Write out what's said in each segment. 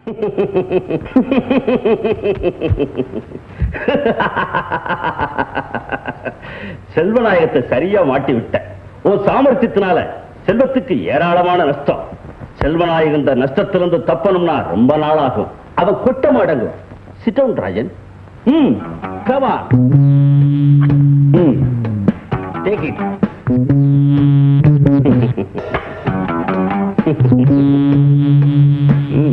செல்வநாயகத்தை சரியா மாட்டி விட்ட உன் சாமர்த்தியத்தினால செல்வத்துக்கு ஏராளமான நஷ்டம் செல்வநாயகம் இந்த நஷ்டத்திலிருந்து தப்பணும்னா ரொம்ப நாள் ஆகும் அவன் கொட்டம் அடங்கும் சிட்டவுன் ராஜன் ம் கமா ம் டேக் இட் ம்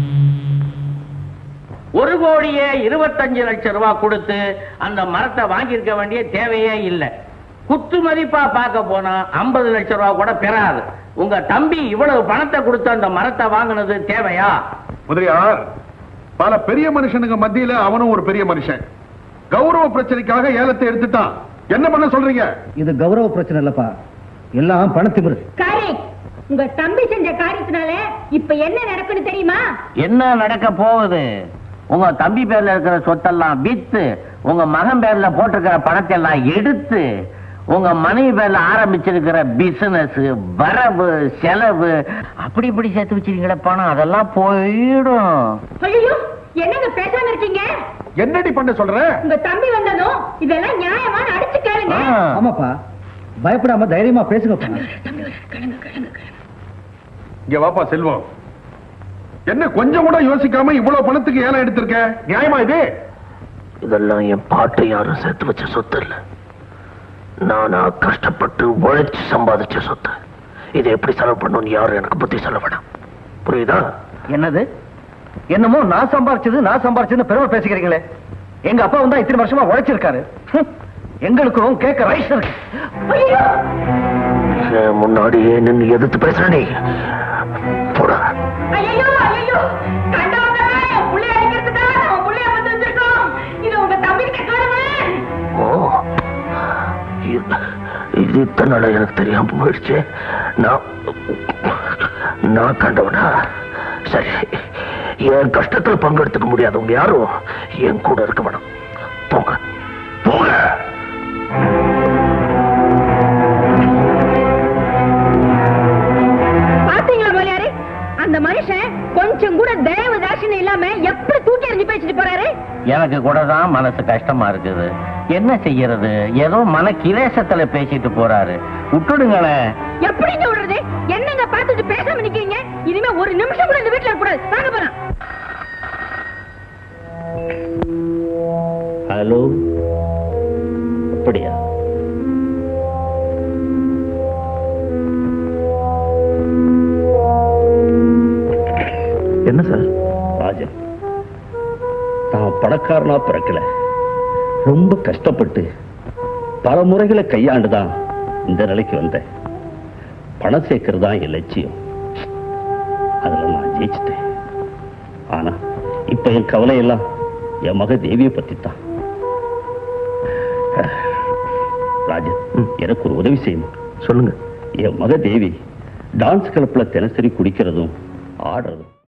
ஒரு கோடியே இருபத்தஞ்சு லட்சம் ரூபாய் கொடுத்து அந்த மரத்தை வாங்கியிருக்க வேண்டிய தேவையே இல்லை குத்து மதிப்பா பார்க்க போனா ஐம்பது லட்சம் ரூபாய் கூட பெறாது உங்க தம்பி இவ்வளவு பணத்தை கொடுத்து அந்த மரத்தை வாங்கினது தேவையா முதலியார் பல பெரிய மனுஷனுங்க மத்தியில அவனும் ஒரு பெரிய மனுஷன் கௌரவ பிரச்சனைக்காக ஏலத்தை எடுத்துட்டான் என்ன பண்ண சொல்றீங்க இது கௌரவ பிரச்சனை இல்லப்பா எல்லாம் பணத்திமிரு கரெக்ட் உங்க தம்பி செஞ்ச காரியத்தினால இப்ப என்ன நடக்குன்னு தெரியுமா என்ன நடக்க போகுது உங்க தம்பி பேர்ல இருக்கிற சொத்தெல்லாம் வித்து உங்க மகன் பேர்ல போட்டிருக்கிற பணத்தை எல்லாம் எடுத்து உங்க மனைவி பேர்ல ஆரம்பிச்சிருக்கிற பிசினஸ் வரவு செலவு அப்படி இப்படி சேர்த்து வச்சிருக்கீங்களே பணம் அதெல்லாம் போயிடும் ஐயோ என்னங்க பேசாம இருக்கீங்க என்னடி பண்ண சொல்ற உங்க தம்பி வந்ததும் இதெல்லாம் நியாயமான அடிச்சு கேளுங்க ஆ. ஆமாப்பா பயப்படாம தைரியமா பேசுங்கப்பா இங்க வாப்பா செல்வம் என்ன கொஞ்சம் கூட யோசிக்காம இவ்வளவு பணத்துக்கு ஏலம் எடுத்திருக்க நியாயமா இது இதெல்லாம் என் பாட்டை யாரும் சேர்த்து வச்ச சொத்து இல்ல நானா கஷ்டப்பட்டு உழைச்சு சம்பாதிச்ச சொத்து இதை எப்படி செலவு பண்ணணும்னு யாரும் எனக்கு புத்தி சொல்ல வேணாம் புரியுதா என்னது என்னமோ நான் சம்பாரிச்சது நான் சம்பாரிச்சதுன்னு பெருமை பேசிக்கிறீங்களே எங்க அப்பா வந்தா இத்தனை வருஷமா உழைச்சிருக்காரு ஹம். எங்களுக்கும் கேட்க ரைஸ் இருக்கு ஐயோ என் முன்னாடியே நின்னு எதிர்த்து பேசுற நீ போடா ஐயோ ஐயோ கண்டவங்க என் புள்ளைய அடிக்கிறதுக்காக நம்ம புள்ளைய வந்து வச்சிருக்கோம் இது உங்க தம்பி கிட்ட சொல்லுங்க ஓ இது- இது இத்தனை நாளா எனக்கு தெரியாம போயிடுச்சு நான் நான் கண்டவனா சரி என் கஷ்டத்துல பங்கெடுத்துக்க முடியாதவங்க யாரும் என் கூட இருக்க வேணாம் போங்க போங்க பாத்தீங்களா மொழியாரு அந்த மனுஷன் கொஞ்சம் கூட தயவு தாட்சியம் இல்லாம எப்படி தூக்கி எறிஞ்சு பேசிட்டு போறாரு எனக்கு கூட தான் மனசு கஷ்டமா இருக்குது என்ன செய்யறது ஏதோ மன கிலேசத்துல பேசிட்டு போறாரு விட்டுடுங்களேன் எப்படிங்க விடுறது என்னங்க பார்த்துட்டு பேசாம நிக்கிறீங்க இனிமே ஒரு நிமிஷம் கூட இந்த வீட்டுல இருக்க கூடாது வாங்க போலாம் ஹலோ அப்படியா என்ன சார் ராஜன் நான் பணக்காரனா பிறக்கல ரொம்ப கஷ்டப்பட்டு பல முறைகளை கையாண்டுதான் இந்த நிலைக்கு வந்தேன் பணம் சேர்க்கறது தான் என் லட்சியம் அதுல நான் ஜெயிச்சிட்டேன் ஆனா இப்ப என் கவலை எல்லாம் என் மக தேவியை பத்தி தான் ராஜன் எனக்கு ஒரு உதவி செய்யணும் சொல்லுங்க என் மக தேவி டான்ஸ் கிளப்ல தினசரி குடிக்கிறதும் ஆடுறதும்